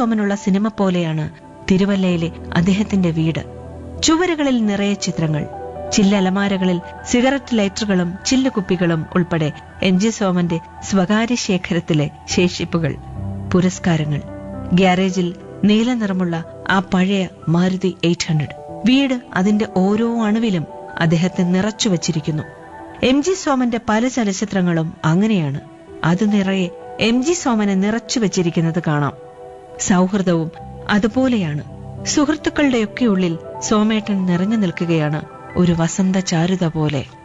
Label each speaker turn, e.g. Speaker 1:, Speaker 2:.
Speaker 1: സോമനുള്ള cinema പോലെയാണ് തിരുവല്ലയിലെ അദ്ദേഹത്തിന്റെ വീട് ചുവരുകളിൽ നിറയെ ചിത്രങ്ങൾ ചില്ലലമാരകളിൽ സിഗരറ്റ് ലൈറ്ററുകളും ചില്ലുകുപ്പികളും ഉൾപ്പെടെ എം ജി സോമന്റെ സ്വകാര്യ ശേഖരത്തിലെ ശേഷിപ്പുകൾ പുരസ്കാരങ്ങൾ ഗ്യാരേജിൽ നീല നിറമുള്ള ആ പഴയ മാരുതി എയ്റ്റ് ഹൺഡ്രഡ് വീട് അതിന്റെ ഓരോ അണുവിലും അദ്ദേഹത്തെ നിറച്ചു വച്ചിരിക്കുന്നു എം ജി സോമന്റെ പല ചലച്ചിത്രങ്ങളും അങ്ങനെയാണ് അത് നിറയെ എം ജി സോമനെ നിറച്ചു വച്ചിരിക്കുന്നത് കാണാം സൗഹൃദവും അതുപോലെയാണ് സുഹൃത്തുക്കളുടെയൊക്കെ ഉള്ളിൽ സോമേട്ടൻ നിറഞ്ഞു നിൽക്കുകയാണ് ഒരു വസന്ത ചാരുത പോലെ